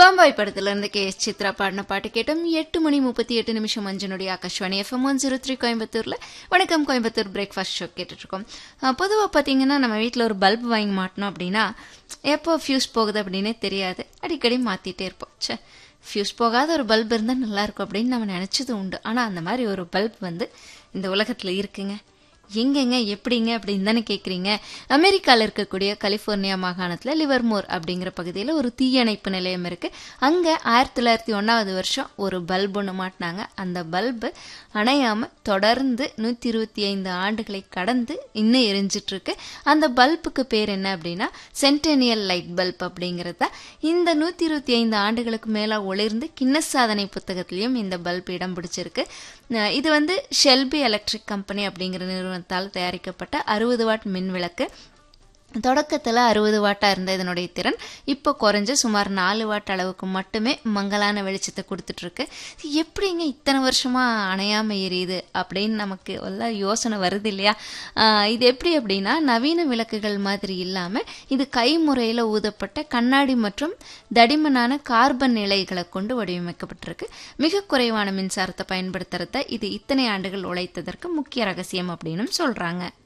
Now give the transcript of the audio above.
பாம்பாய் படத்துல இருந்து K S Chitra பாடின பாட்டு கேட்டோம் எட்டு மணி முப்பத்தி எட்டு நிமிஷம் அஞ்சனுடைய Akashvani FM one zero three கோயம்புத்தூர்ல வணக்கம் கோயம்புத்தூர் பிரேக்ஃபாஸ்ட் ஷோ கேட்டுட்டு இருக்கோம் பொதுவாக பார்த்தீங்கன்னா நம்ம வீட்டில் ஒரு பல்ப் வாங்கி மாட்டோம் அப்படின்னா எப்போ ஃபியூஸ் போகுது அப்படின்னே தெரியாது அடிக்கடி மாத்திட்டே இருப்போம் ச்சே ஃபியூஸ் போகாத ஒரு பல்ப் இருந்தால் நல்லா இருக்கும் அப்படின்னு நம்ம நினைச்சது உண்டு ஆனால் அந்த மாதிரி ஒரு பல்ப் வந்து இந்த உலகத்தில் இருக்குங்க எங்கெங்க எப்படிங்க அப்படின்னு தானே கேட்குறீங்க அமெரிக்காவில் இருக்கக்கூடிய கலிஃபோர்னியா மாகாணத்தில் லிவர்மோர் அப்படிங்கிற பகுதியில் ஒரு தீயணைப்பு நிலையம் இருக்குது அங்கே ஆயிரத்தி தொள்ளாயிரத்தி ஒன்றாவது வருஷம் ஒரு பல்ப் ஒன்று மாட்டினாங்க அந்த பல்பு அணையாமல் தொடர்ந்து நூற்றி இருபத்தி ஐந்து ஆண்டுகளை கடந்து இன்னும் எரிஞ்சிட்டு இருக்கு அந்த பல்புக்கு பேர் என்ன அப்படின்னா சென்டெனியல் லைட் பல்ப் அப்படிங்கிறது தான் இந்த நூற்றி இருபத்தி ஐந்து ஆண்டுகளுக்கு மேலே ஒளிர்ந்து கின்னஸ் சாதனை புத்தகத்திலையும் இந்த பல்ப் இடம் பிடிச்சிருக்கு அஹ் இது வந்து ஷெல்பி எலக்ட்ரிக் கம்பெனி அப்படிங்கிற நிறுவனத்தால் தயாரிக்கப்பட்ட அறுபது வாட் மின் விளக்கு தொடக்கத்தில் அறுபது வாட்டாக இருந்த இதனுடைய திறன் இப்போ குறைஞ்சு சுமார் நாலு வாட் அளவுக்கு மட்டுமே மங்கலான வெளிச்சத்தை கொடுத்துட்ருக்கு எப்படிங்க இத்தனை வருஷமாக அணையாமல் எரியுது அப்படின்னு நமக்கு எல்லாம் யோசனை வருது இல்லையா ஆஹ் இது எப்படி அப்படின்னா நவீன விளக்குகள் மாதிரி இல்லாமல் இது கைமுறையில் ஊதப்பட்ட கண்ணாடி மற்றும் தடிமனான கார்பன் நிலைகளை கொண்டு வடிவமைக்கப்பட்டிருக்கு மிக குறைவான மின்சாரத்தை பயன்படுத்துறத இது இத்தனை ஆண்டுகள் உழைத்ததற்கு முக்கிய ரகசியம் அப்படின்னு சொல்கிறாங்க